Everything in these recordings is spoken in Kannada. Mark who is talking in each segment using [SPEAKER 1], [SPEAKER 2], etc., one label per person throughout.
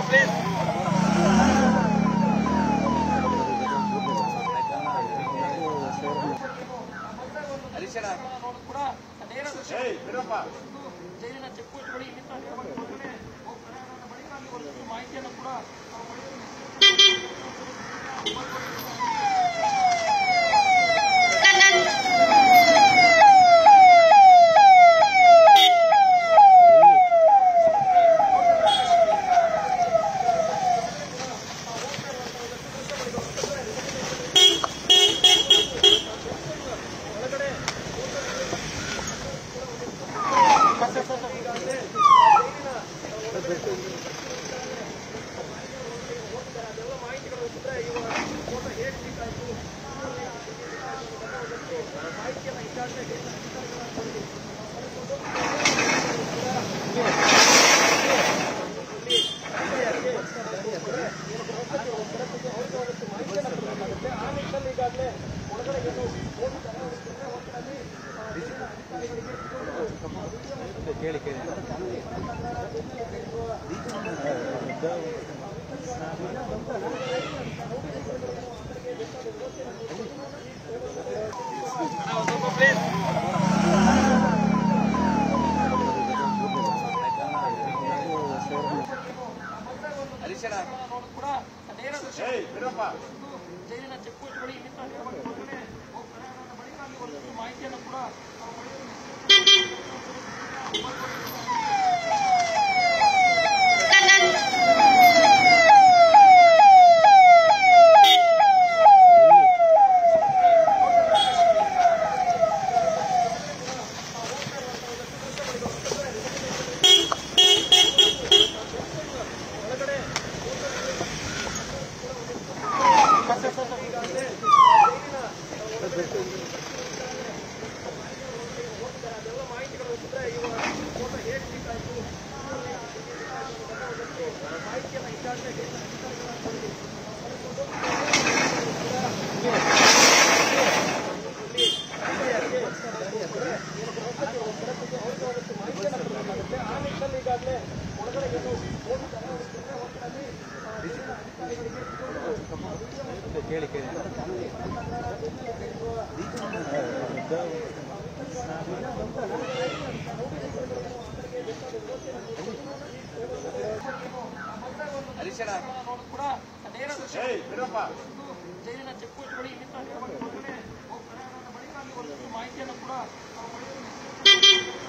[SPEAKER 1] ಜೈಲಿನ ಚೆಕ್ ಪೋಸ್ಟ್ ಬಳಿ ಇಲ್ಲಿಂದ ಹೊರಗಡೆ ಹೋಗ್ತಾರೆ ಅದರ ಬಳಿಕ ಅಲ್ಲಿ ಒಂದಷ್ಟು ಮಾಹಿತಿಯನ್ನು ಕೂಡ ನಾವು ಪಡೆಯುತ್ತೇವೆ. ಕೂಡ ನೇರ ಜೈಲಿನ ಚೆಕ್ ಪೋಸ್ಟ್ ಬಳಿ ಇಲ್ಲಿಂದ ಹೊರಗಡೆ ಹೋಗ್ತಾರೆ ಅದರ ಬಳಿಕ ಅಲ್ಲಿ ಒಂದಷ್ಟು ಮಾಹಿತಿಯನ್ನು ಕೂಡ ನಾವು ಪಡೆಯುತ್ತೇವೆ. ಕೂಡ ನೇರ ಜೈಲಿನ ಚೆಕ್ ಪೋಸ್ಟ್ ಬಳಿ ಇಲ್ಲಿಂದ ಹೊರಗಡೆ ಹೋಗ್ತಾರೆ ಅದರ ಬಳಿಕ ಅಲ್ಲಿ ಒಂದಷ್ಟು ಮಾಹಿತಿಯನ್ನು ಕೂಡ ನಾವು ಪಡೆಯುತ್ತೇವೆ.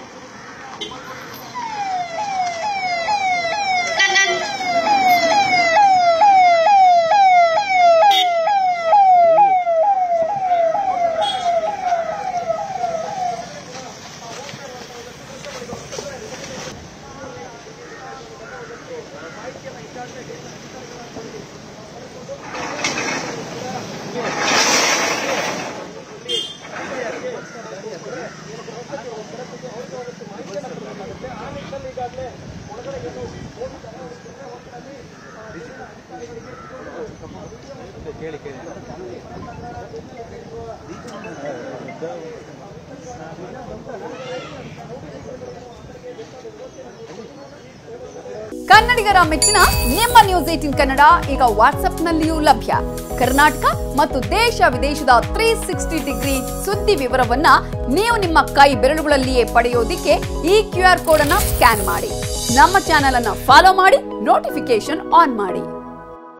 [SPEAKER 2] ಕನ್ನಡಿಗರ ಮೆಚ್ಚಿನ ನಿಮ್ಮ ನ್ಯೂಸ್ ಏಟಿನ್ ಕನ್ನಡ ಈಗ ವಾಟ್ಸ್ಆಪ್ನಲ್ಲಿಯೂ ಲಭ್ಯ ಕರ್ನಾಟಕ ಮತ್ತು ದೇಶ ವಿದೇಶದ ತ್ರೀ ಸಿಕ್ಸ್ಟಿ ಡಿಗ್ರಿ ಸುದ್ದಿ ವಿವರವನ್ನ ನೀವು ನಿಮ್ಮ ಕೈ ಬೆರಳುಗಳಲ್ಲಿಯೇ ಪಡೆಯೋದಿಕ್ಕೆ ಈ ಕ್ಯೂ ಆರ್ ಕೋಡ್ ಅನ್ನ ಸ್ಕ್ಯಾನ್ ಮಾಡಿ ನಮ್ಮ ಚಾನೆಲ್ ಅನ್ನ ಫಾಲೋ ಮಾಡಿ ನೋಟಿಫಿಕೇಶನ್ ಆನ್ ಮಾಡಿ